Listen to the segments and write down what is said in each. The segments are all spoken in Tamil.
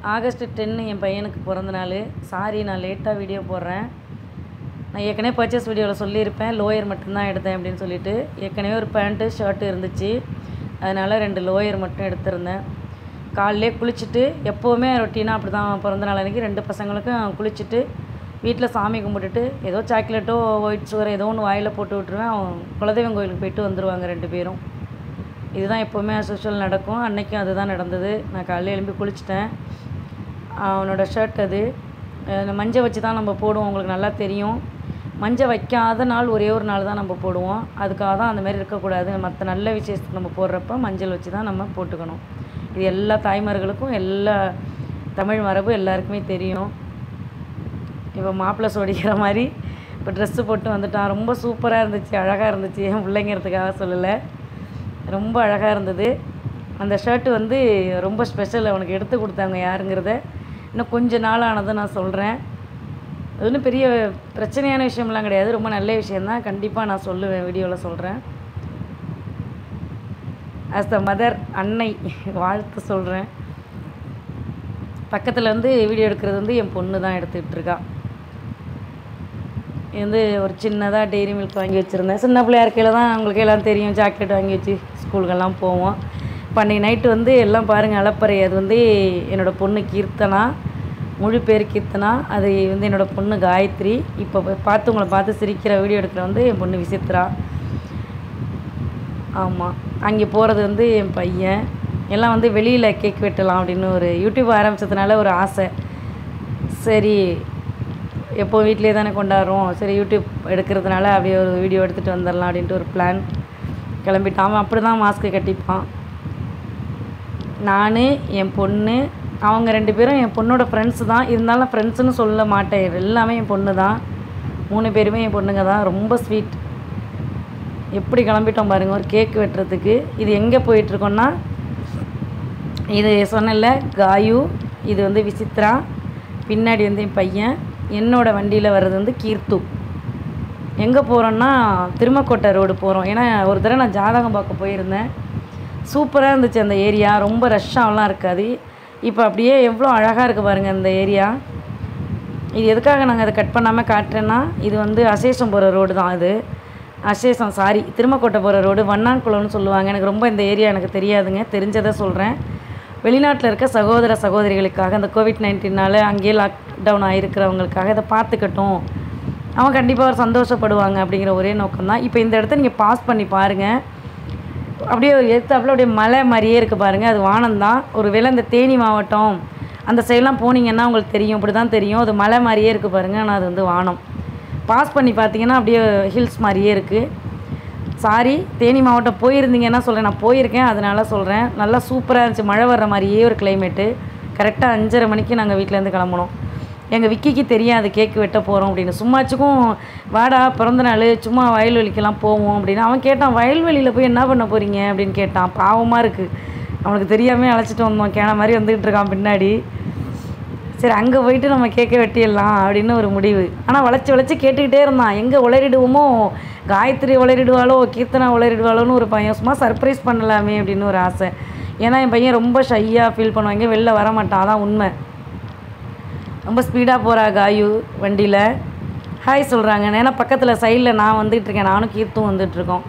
ஆகஸ்ட் டென்னு என் பையனுக்கு பிறந்த நாள் சாரி நான் லேட்டாக வீடியோ போடுறேன் நான் ஏற்கனவே பர்ச்சேஸ் வீடியோவில் சொல்லியிருப்பேன் லோயர் மட்டும்தான் எடுத்தேன் அப்படின்னு சொல்லிட்டு ஏற்கனவே ஒரு பேண்ட்டு ஷர்ட்டு இருந்துச்சு அதனால் ரெண்டு லோயர் மட்டும் எடுத்திருந்தேன் காலையிலே குளிச்சுட்டு எப்போவுமே ரொட்டீனாக அப்படி தான் பிறந்த நாள் அன்றைக்கி ரெண்டு பசங்களுக்கும் குளிச்சுட்டு வீட்டில் சாமி கும்பிட்டுட்டு ஏதோ சாக்லேட்டோ ஒயிட் சுகர் ஏதோ ஒன்று வாயில் போட்டு விட்ருவேன் அவன் குலதெய்வம் கோயிலுக்கு போயிட்டு வந்துடுவாங்க ரெண்டு பேரும் இதுதான் எப்போவுமே அசோஷியல் நடக்கும் அன்னைக்கும் அதுதான் நடந்தது நான் காலையில் எழும்பி குளிச்சிட்டேன் அவனோட ஷர்ட் அது அஹ் மஞ்சள் வச்சு தான் நம்ம போடுவோம் உங்களுக்கு நல்லா தெரியும் மஞ்சள் வைக்காத நாள் ஒரே ஒரு நாள் தான் நம்ம போடுவோம் அதுக்காக தான் அந்த மாதிரி இருக்கக்கூடாது மற்ற நல்ல விசேஷத்துக்கு நம்ம போடுறப்ப மஞ்சள் வச்சு தான் நம்ம போட்டுக்கணும் இது எல்லா தாய்மார்களுக்கும் எல்லா தமிழ் மரபு எல்லாருக்குமே தெரியும் இப்போ மாப்பிள்ளை சோடிக்கிற மாதிரி இப்போ ட்ரெஸ்ஸு போட்டு வந்துட்டான் ரொம்ப சூப்பராக இருந்துச்சு அழகாக இருந்துச்சு என் பிள்ளைங்கிறதுக்காக சொல்லலை ரொம்ப அழகாக இருந்தது அந்த ஷர்ட்டு வந்து ரொம்ப ஸ்பெஷல் அவனுக்கு எடுத்து கொடுத்தாங்க யாருங்கிறத இன்னும் கொஞ்ச நாள் ஆனதை நான் சொல்கிறேன் அது ஒன்றும் பெரிய பிரச்சனையான விஷயம்லாம் கிடையாது ரொம்ப நல்ல விஷயந்தான் கண்டிப்பாக நான் சொல்லுவேன் வீடியோவில் சொல்கிறேன் ஆஸ் த மதர் அன்னை வாழ்த்து சொல்கிறேன் பக்கத்தில் வந்து வீடியோ எடுக்கிறது வந்து என் பொண்ணு தான் எடுத்துக்கிட்டு இருக்கா இது வந்து ஒரு சின்னதாக டெய்ரி மில்க் வாங்கி வச்சுருந்தேன் சின்ன பிள்ளையா இருக்கையில் தான் உங்களுக்கு எல்லாம் தெரியும் சாக்லேட் வாங்கி வச்சு ஸ்கூலுக்கெல்லாம் போவோம் இப்போ அன்றைக்கி நைட்டு வந்து எல்லாம் பாருங்கள் அலப்பறை அது வந்து என்னோடய பொண்ணு கீர்த்தனா முழு பேர் கீர்த்தனா அது வந்து என்னோடய பொண்ணு காயத்ரி இப்போ பார்த்து உங்களை பார்த்து சிரிக்கிற வீடியோ எடுக்கிற வந்து என் பொண்ணு விசித்ரா ஆமாம் அங்கே போகிறது வந்து என் பையன் எல்லாம் வந்து வெளியில் கேக் வெட்டலாம் அப்படின்னு ஒரு யூடியூப் ஆரம்பித்ததுனால ஒரு ஆசை சரி எப்போ வீட்டிலே தானே கொண்டாடுறோம் சரி யூடியூப் எடுக்கிறதுனால அப்படியே ஒரு வீடியோ எடுத்துகிட்டு வந்துடலாம் அப்படின்ட்டு ஒரு பிளான் கிளம்பிட்டான் அவன் அப்படி தான் மாஸ்க்கு கட்டிப்பான் நான் என் பொண்ணு அவங்க ரெண்டு பேரும் என் பொண்ணோட ஃப்ரெண்ட்ஸு தான் இருந்தாலும் ஃப்ரெண்ட்ஸுன்னு சொல்ல மாட்டேன் எல்லாமே என் பொண்ணு தான் மூணு பேருமே என் பொண்ணுங்க தான் ரொம்ப ஸ்வீட் எப்படி கிளம்பிட்டோம் பாருங்கள் ஒரு கேக் வெட்டுறதுக்கு இது எங்கே போயிட்டுருக்கோன்னா இது சொன்னல காயு இது வந்து விசித்ரா பின்னாடி வந்து என் பையன் என்னோடய வண்டியில் வர்றது வந்து கீர்த்து எங்கே போகிறோன்னா திருமக்கோட்டை ரோடு போகிறோம் ஏன்னா ஒரு தடவை நான் ஜாதகம் பார்க்க போயிருந்தேன் சூப்பராக இருந்துச்சு அந்த ஏரியா ரொம்ப ரஷ்ஷாகலாம் இருக்காது இப்போ அப்படியே எவ்வளோ அழகாக இருக்குது பாருங்கள் அந்த ஏரியா இது எதுக்காக நாங்கள் அதை கட் பண்ணாமல் காட்டுறேன்னா இது வந்து அசேஷம் போகிற ரோடு தான் இது அசேஷம் சாரி திருமக்கோட்டை போகிற ரோடு வண்ணான்குளம்னு சொல்லுவாங்க எனக்கு ரொம்ப இந்த ஏரியா எனக்கு தெரியாதுங்க தெரிஞ்சதை சொல்கிறேன் வெளிநாட்டில் இருக்க சகோதர சகோதரிகளுக்காக இந்த கோவிட் நைன்டீனால் அங்கேயே லாக்டவுன் ஆகிருக்கிறவங்களுக்காக இதை பார்த்துக்கட்டும் அவங்க கண்டிப்பாக ஒரு சந்தோஷப்படுவாங்க அப்படிங்கிற ஒரே நோக்கம் தான் இப்போ இந்த இடத்த நீங்கள் பாஸ் பண்ணி பாருங்கள் அப்படியே ஒரு எடுத்தாப்புல அப்படியே மலை மாதிரியே இருக்குது பாருங்கள் அது வானம்தான் ஒரு வேளை இந்த தேனி மாவட்டம் அந்த சைட்லாம் போனீங்கன்னா உங்களுக்கு தெரியும் இப்படி தான் தெரியும் அது மலை மாதிரியே இருக்குது பாருங்கள் ஆனால் அது வந்து வானம் பாஸ் பண்ணி பார்த்தீங்கன்னா அப்படியே ஹில்ஸ் மாதிரியே இருக்குது சாரி தேனி மாவட்டம் போயிருந்தீங்கன்னா சொல்கிறேன் நான் போயிருக்கேன் அதனால சொல்கிறேன் நல்லா சூப்பராக இருந்துச்சு மழை வர்ற மாதிரியே ஒரு கிளைமேட்டு கரெக்டாக அஞ்சரை மணிக்கு நாங்கள் வீட்டிலேருந்து கிளம்புனோம் எங்கள் விக்கிக்கு தெரியாது கேக்கு வெட்ட போகிறோம் அப்படின்னு சும்மாச்சுக்கும் வாடா பிறந்த நாள் சும்மா வயல்வெளிக்கெல்லாம் போவோம் அப்படின்னு அவன் கேட்டான் வயல்வெளியில் போய் என்ன பண்ண போகிறீங்க அப்படின்னு கேட்டான் பாவமாக இருக்குது அவனுக்கு தெரியாமல் அழைச்சிட்டு வந்தோம் கேன மாதிரி வந்துக்கிட்டு இருக்கான் பின்னாடி சரி அங்கே போயிட்டு நம்ம கேட்க வெட்டிடலாம் அப்படின்னு ஒரு முடிவு ஆனால் வளைச்சி வளைச்சி கேட்டுக்கிட்டே இருந்தான் எங்கே உளறிடுவோமோ காயத்ரி உளறிடுவாளோ கீர்த்தனா உளறிடுவாளோன்னு ஒரு பையன் சும்மா சர்ப்ரைஸ் பண்ணலாமே அப்படின்னு ஒரு ஆசை ஏன்னா என் பையன் ரொம்ப ஷையாக ஃபீல் பண்ணுவாங்க வெளில வர மாட்டான் அதான் உண்மை ரொம்ப ஸ்பீடாக போகிறா காயு வண்டியில் ஹாய் சொல்கிறாங்க ஏன்னா பக்கத்தில் சைடில் நான் வந்துகிட்டு இருக்கேன் நானும் கீர்த்தும் வந்துட்டுருக்கோம்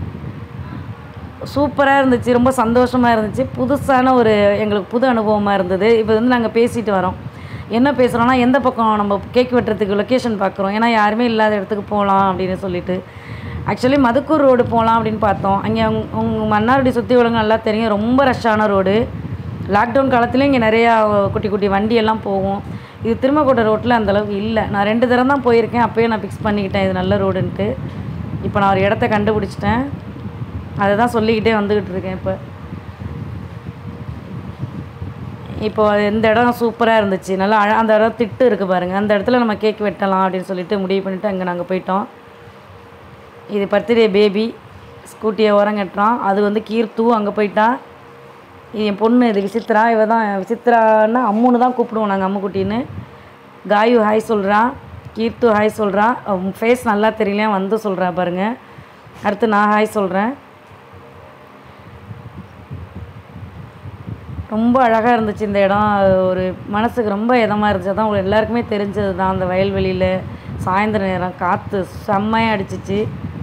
சூப்பராக இருந்துச்சு ரொம்ப சந்தோஷமாக இருந்துச்சு புதுசான ஒரு எங்களுக்கு புது அனுபவமாக இருந்தது இப்போ வந்து நாங்கள் பேசிட்டு வரோம் என்ன பேசுகிறோன்னா எந்த பக்கம் நம்ம கேக் வெட்டுறதுக்கு லொக்கேஷன் பார்க்குறோம் ஏன்னா யாருமே இல்லாத இடத்துக்கு போகலாம் அப்படின்னு சொல்லிட்டு ஆக்சுவலி மதுக்கூர் ரோடு போகலாம் அப்படின்னு பார்த்தோம் அங்கே உங்கள் மன்னார்குடி சுற்றி விலங்கு நல்லா தெரியும் ரொம்ப ரஷ்ஷான ரோடு லாக்டவுன் காலத்துலேயும் இங்கே நிறையா குட்டி குட்டி வண்டியெல்லாம் போகும் இது திருமக்கோட்டை ரோட்டில் அந்தளவுக்கு இல்லை நான் ரெண்டு தரம் தான் போயிருக்கேன் அப்போயே நான் ஃபிக்ஸ் பண்ணிக்கிட்டேன் இது நல்ல ரோடுன்ட்டு இப்போ நான் ஒரு இடத்த கண்டுபிடிச்சிட்டேன் அதை தான் சொல்லிக்கிட்டே வந்துக்கிட்டு இருக்கேன் இப்போ இப்போ இந்த இடம் சூப்பராக இருந்துச்சு நல்லா அழ அந்த இடம் திட்டு இருக்குது பாருங்கள் அந்த இடத்துல நம்ம கேக் வெட்டலாம் அப்படின்னு சொல்லிட்டு முடிவு பண்ணிவிட்டு அங்கே நாங்கள் போயிட்டோம் இது பர்த்டே பேபி ஸ்கூட்டியை உரங்கட்டுறான் அது வந்து கீர்த்து அங்கே போயிட்டா இது என் பொண்ணு இது விசித்ரா இவ தான் விசித்ரான்னா அம்முன்னு தான் கூப்பிடுவோம் நாங்கள் அம்முக்குட்டின்னு காயு ஹாய் சொல்கிறான் கீர்த்து ஹாய் சொல்கிறான் ஃபேஸ் நல்லா தெரியலையா வந்து சொல்கிறா பாருங்கள் அடுத்து நான் ஹாய் சொல்கிறேன் ரொம்ப அழகாக இருந்துச்சு இந்த இடம் அது ஒரு மனசுக்கு ரொம்ப இதமாக இருந்துச்சு அதான் உங்களுக்கு எல்லாருக்குமே தெரிஞ்சது தான் அந்த வயல்வெளியில் சாயந்தர நேரம் காற்று செம்மையாக அடிச்சிச்சு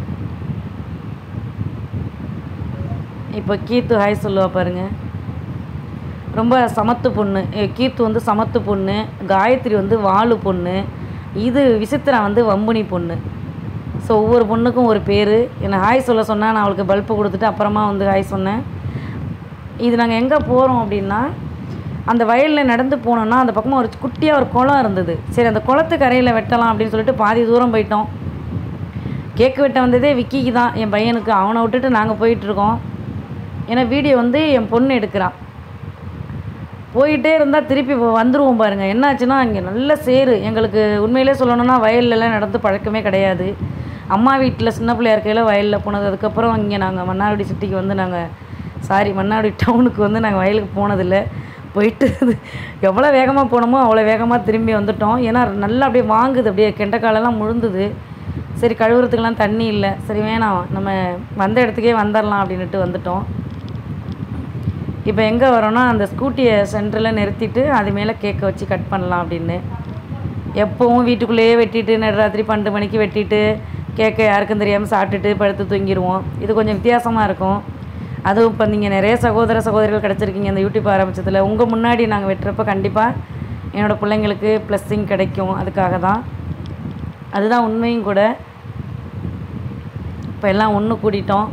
இப்போ கீத்து ஹாய் சொல்லுவா பாருங்க ரொம்ப சமத்து பொண்ணு எ, கீத்து வந்து சமத்து பொண்ணு காயத்ரி வந்து வாலு பொண்ணு இது விசித்ரா வந்து வம்புனி பொண்ணு ஸோ ஒவ்வொரு பொண்ணுக்கும் ஒரு பேர் என்னை ஹாய் சொல்ல சொன்னால் நான் அவளுக்கு பல்ப்பு கொடுத்துட்டு அப்புறமா வந்து ஹாய் சொன்னேன் இது நாங்கள் எங்கே போகிறோம் அப்படின்னா அந்த வயலில் நடந்து போனோம்னா அந்த பக்கமாக ஒரு குட்டியாக ஒரு குளம் இருந்தது சரி அந்த குளத்து கரையில் வெட்டலாம் அப்படின்னு சொல்லிட்டு பாதி தூரம் போயிட்டோம் கேக்கு வெட்ட வந்ததே விக்கிக்கு தான் என் பையனுக்கு அவனை விட்டுட்டு நாங்கள் போயிட்டுருக்கோம் ஏன்னா வீடியோ வந்து என் பொண்ணு எடுக்கிறான் போயிட்டே இருந்தால் திருப்பி வ- வந்துருவோம் பாருங்கள் என்னாச்சுன்னா இங்கே நல்ல சேரு எங்களுக்கு உண்மையிலே சொல்லணும்னா வயல்லலாம் நடந்து பழக்கமே கிடையாது அம்மா வீட்டில் சின்ன பிள்ளையா இருக்கையில் வயலில் போனது அதுக்கப்புறம் இங்கே நாங்கள் மன்னார்குடி சிட்டிக்கு வந்து நாங்கள் சாரி மன்னார்குடி டவுனுக்கு வந்து நாங்கள் வயலுக்கு போனதில்லை போயிட்டு எவ்வளோ வேகமாக போனோமோ அவ்வளோ வேகமாக திரும்பி வந்துட்டோம் ஏன்னா நல்லா அப்படியே வாங்குது அப்படியே கெண்டைக்காலெல்லாம் முழுந்துது சரி கழுவுறதுக்கெல்லாம் தண்ணி இல்லை சரி வேணாம் நம்ம வந்த இடத்துக்கே வந்துடலாம் அப்படின்ட்டு வந்துட்டோம் இப்போ எங்கே வரோன்னா அந்த ஸ்கூட்டியை சென்டரில் நிறுத்திட்டு அது மேலே கேக்கை வச்சு கட் பண்ணலாம் அப்படின்னு எப்போவும் வீட்டுக்குள்ளேயே வெட்டிட்டு நடுராத்திரி பன்னெண்டு மணிக்கு வெட்டிட்டு கேக்கை யாருக்கும் தெரியாமல் சாப்பிட்டுட்டு படுத்து தூங்கிடுவோம் இது கொஞ்சம் வித்தியாசமாக இருக்கும் அதுவும் இப்போ நீங்கள் நிறைய சகோதர சகோதரிகள் கிடச்சிருக்கீங்க இந்த யூடியூப் ஆரம்பிச்சதுல உங்கள் முன்னாடி நாங்கள் வெட்டுறப்ப கண்டிப்பாக என்னோடய பிள்ளைங்களுக்கு ப்ளஸ்ஸிங் கிடைக்கும் அதுக்காக தான் அதுதான் உண்மையும் கூட இப்போ எல்லாம் ஒன்று கூடிட்டோம்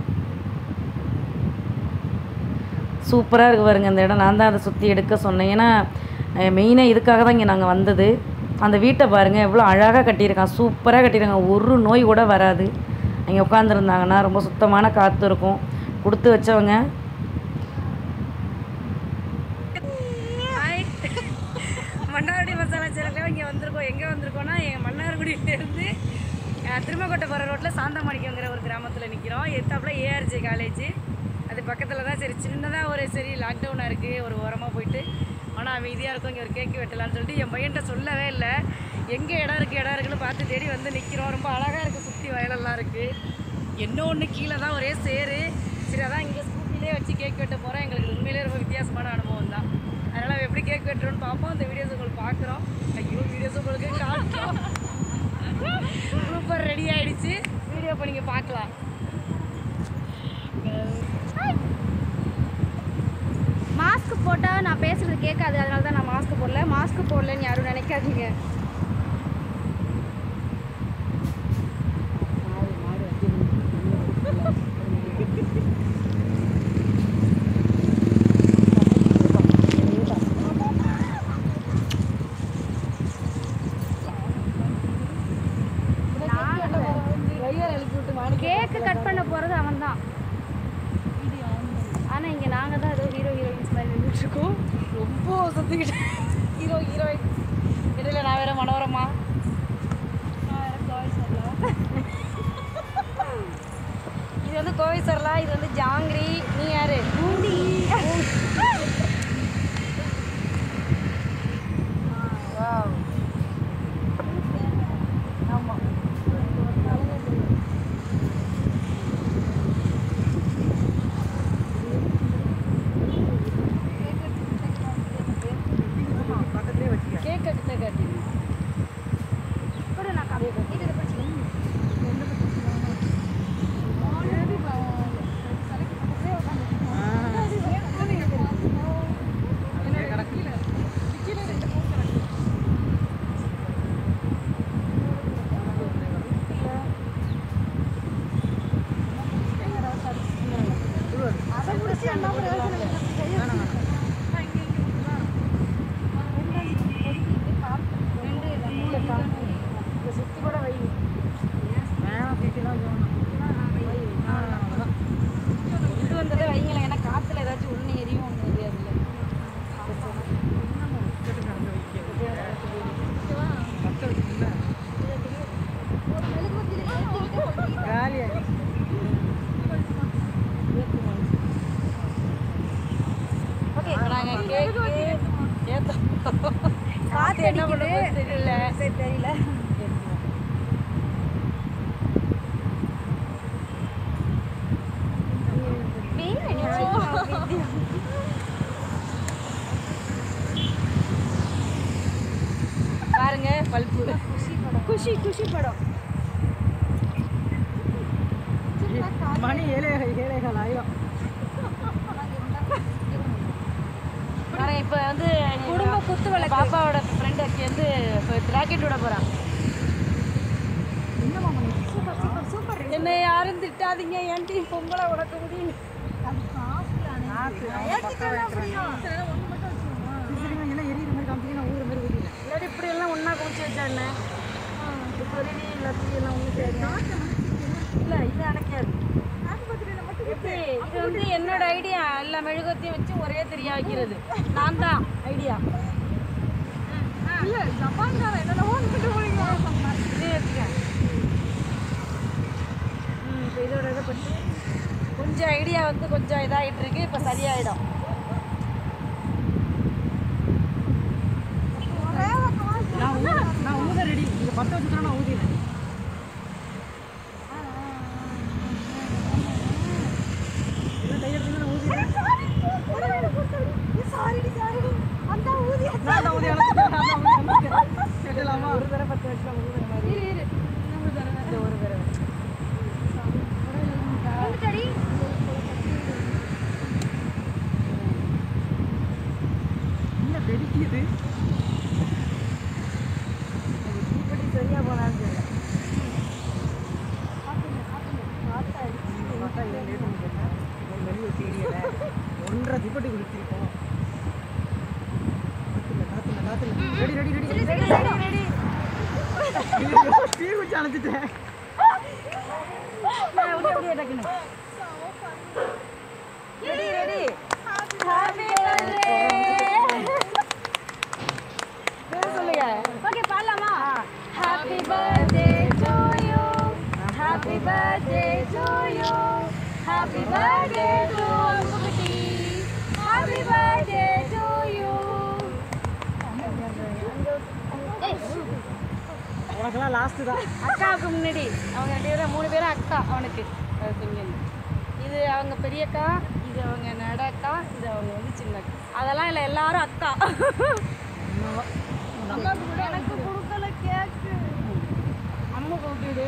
சூப்பராக இருக்கு பாருங்க அந்த இடம் நான் தான் அதை சுற்றி எடுக்க சொன்னேன் ஏன்னா மெயினாக இதுக்காக தான் இங்கே நாங்கள் வந்தது அந்த வீட்டை பாருங்கள் எவ்வளோ அழகாக கட்டியிருக்கான் சூப்பராக கட்டியிருக்காங்க ஒரு நோய் கூட வராது அங்கே உட்காந்துருந்தாங்கன்னா ரொம்ப சுத்தமான காற்று இருக்கும் கொடுத்து வச்சவங்க ஹாய் மன்னார்குடி மசாலா சேனலில் இங்கே வந்திருக்கோம் எங்கே வந்திருக்கோம்னா எங்கள் மன்னார்குடியிலேருந்து திருமக்கோட்டை போகிற ரோட்டில் சாந்தமாணிக்கங்கிற ஒரு கிராமத்தில் நிற்கிறோம் எத்தாப்புல ஏஆர்ஜி காலேஜ் அது பக்கத்தில் தான் சரி சின்னதாக ஒரு சரி லாக்டவுனாக இருக்குது ஒரு ஓரமாக போயிட்டு ஆனால் அமைதியாக இருக்கும் இங்கே ஒரு கேக்கு வெட்டலாம்னு சொல்லிட்டு என் பையன்கிட்ட சொல்லவே இல்லை எங்கே இடம் இருக்குது இடம் இருக்குன்னு பார்த்து தேடி வந்து நிற்கிறோம் ரொம்ப அழகாக இருக்குது சுற்றி வயலெல்லாம் இருக்குது என்ன ஒன்று கீழே தான் ஒரே சேரு சரி அதான் இங்கே ஸ்கூட்டிலே வச்சு கேக் வெட்ட போகிறோம் எங்களுக்கு உண்மையிலே ரொம்ப வித்தியாசமான அனுபவம் தான் அதனால் எப்படி கேக் வெட்டுறோன்னு பார்ப்போம் அந்த வீடியோஸ் உங்களுக்கு பார்க்குறோம் ஐயோ வீடியோஸ் உங்களுக்கு காட்டுறோம் சூப்பர் ரெடி ஆயிடுச்சு வீடியோ இப்போ நீங்கள் பார்க்கலாம் மாஸ்க் போட்டால் நான் பேசுறது கேட்காது அதனால தான் நான் மாஸ்க் போடல மாஸ்க் போடலன்னு யாரும் நினைக்காதீங்க கேக்கு கட் பண்ண போகிறது அவன் தான் ஆனால் இங்கே நாங்கள் தான் ஏதோ ஹீரோ ஹீரோயின்ஸ் மாதிரி நின்றுட்டு இருக்கோம் ரொம்ப சுற்றிக்கிட்டு ஹீரோ ஹீரோயின் இடையில நான் வேற மனோரமா இது வந்து கோவை சரலா இது வந்து ஜாங்கிரி நீ யாரு பூண்டி கேக் கட்ட காட்டி கூட நான் காப்பி இதில் படிச்சுக்கணும் ஆ பல்ப்பு குஷி குஷி படம் மணி ஏழே ஏழைகள் ஆயிரம் நான் இப்போ வந்து குடும்ப குத்து விளக்கு பாப்பாவோட ஃப்ரெண்ட் அக்கி வந்து இப்போ ராக்கெட் விட போகிறான் என்னை யாரும் திட்டாதீங்க ஏன்டி பொங்கலை உடக்க முடியும் இல்லாட்டி இப்படி எல்லாம் ஒன்றா குடிச்சு வச்சா என்ன இப்போ ரெடி எல்லாத்தையும் எல்லாம் ஒன்று சேர்க்கணும் இல்லை இது அணைக்காது எப்படி இது வந்து என்னோட ஐடியா எல்லா மெழுகத்தையும் வச்சு ஒரே தெரியா வைக்கிறது நான் தான் ஐடியா இதே வச்சுக்க. ம், இப்போ இதோட இதை பற்றி கொஞ்சம் ஐடியா வந்து கொஞ்சம் இதாகிட்டு இருக்கு இப்போ சரியாயிடும் நான் ஊத நான் ஊத ரெடி இதை பற்ற வச்சுக்கிறேன் நான் ஊதிடுறேன் இல்லை கை எடுத்துங்க நான் ஊதிடுறேன் நான் தான் ஊதி அணைச்சிட்டேன், நான் தான் ஊதி அணைச்சிட்டேன். கேட்டலாமா ஒரு தடவை பத்து வருஷம் ஊதுற மாதிரி இந்த ஒரு தடவை என்ன வெடிக்குது இப்படி சரியா போனாலும் சரி பார்த்தா ஏன் லேட் பண்ணி கேட்டேன் ஒரு வெளியே தெரியல ஒன்றரை திப்பட்டி குடிச்சிருக்கோம் காத்துல காத்துல ready ready ready ready ready டீ குச்சி அணைச்சிட்டேன் அப்படியே அப்படியே டக்குன்னு ரெடி ரெடி ஹாப்பி பர்த்டே சொல்லுங்க ஓகே பாடலாமா happy birthday to you happy birthday to you happy birthday to குட்டி ஹாப்பி பர்த்டே டு யூ உனக்கெல்லாம் லாஸ்ட்டு தான் அக்காவுக்கு முன்னாடி அவங்க ரெண்டு பேரும் மூணு பேரும் அக்கா அவனுக்கு அது கொஞ்சம் இது அவங்க பெரிய அக்கா இது அவங்க நட அக்கா இது அவங்க வந்து சின்ன அக்கா அதெல்லாம் இல்லை எல்லாரும் அக்கா எனக்கு கொடுக்கல கேக்கு அம்மா கூப்பிடு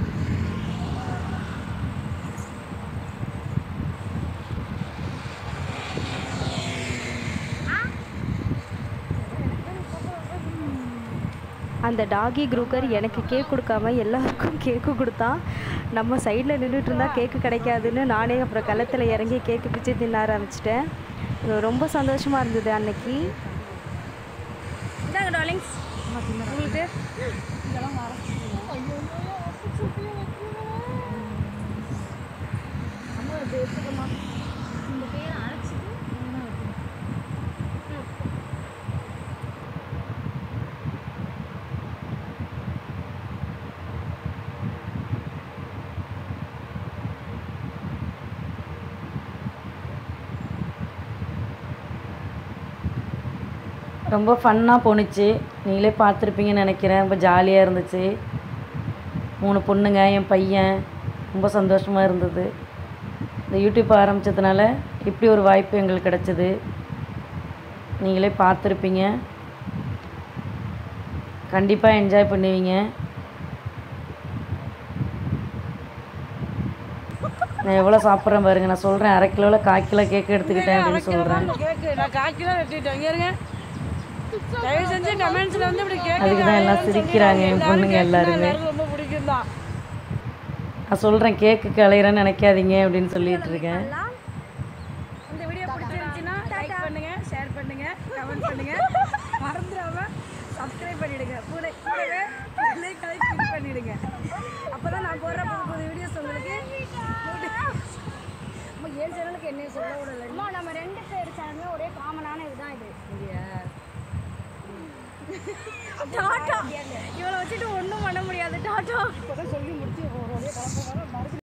அந்த டாகி குரூக்கர் எனக்கு கேக் கொடுக்காம எல்லாருக்கும் கேக்கு கொடுத்தான் நம்ம சைடில் நின்றுட்டு இருந்தா கேக்கு கிடைக்காதுன்னு நானே அப்புறம் களத்தில் இறங்கி கேக்கு பிச்சு தின்ன ஆரம்பிச்சிட்டேன் ரொம்ப சந்தோஷமாக இருந்தது அன்னைக்கு இந்தாங்க டார்லிங்ஸ் உங்களுக்கு ரொம்ப ஃபன்னாக போணுச்சு நீங்களே பார்த்துருப்பீங்கன்னு நினைக்கிறேன் ரொம்ப ஜாலியாக இருந்துச்சு மூணு பொண்ணுங்க என் பையன் ரொம்ப சந்தோஷமாக இருந்தது இந்த யூடியூப் ஆரம்பித்ததுனால இப்படி ஒரு வாய்ப்பு எங்களுக்கு கிடச்சிது நீங்களே பார்த்துருப்பீங்க கண்டிப்பாக என்ஜாய் பண்ணுவீங்க நான் எவ்வளோ சாப்பிட்றேன் பாருங்க நான் சொல்கிறேன் அரை கிலோவில் கால் கிலோ கேக் எடுத்துக்கிட்டேன் அப்படின்னு சொல்கிறேன் கேக்கு நான் கால் கிலோ வெட்டிட்டேன் இங்க இருங்க தயவு செஞ்சு கமெண்ட்ஸ்ல வந்து இப்படி கேக்கு அதுக்கு தான் எல்லாம் சிரிக்கிறாங்க என் பொண்ணுங்க எல்லாருமே ரொம்ப பிடிக்கும் தான் நான் சொல்கிறேன் கேக்கு கலையிறேன்னு நினைக்காதீங்க அப்படின்னு சொல்லிட்டு இருக்கேன் இந்த வீடியோ பிடிச்சிருந்துச்சுன்னா லைக் பண்ணுங்க ஷேர் பண்ணுங்க கமெண்ட் பண்ணுங்க மறந்துடாம சப்ஸ்கிரைப் பண்ணிடுங்க கூட கூடவே பெல்லைக்கான கிளிக் பண்ணிடுங்க அப்பதான் நான் போடுற புது புது வீடியோஸ் உங்களுக்கு நம்ம ஏழு சேனலுக்கு என்ன சொல்ல விடல அம்மா நம்ம ரெண்டு பேர் சேனலுமே ஒரே காமனான இதுதான் இது டாட்டா இவளை வச்சுட்டு ஒன்றும் பண்ண முடியாது டாட்டா சொல்லி முடிச்சு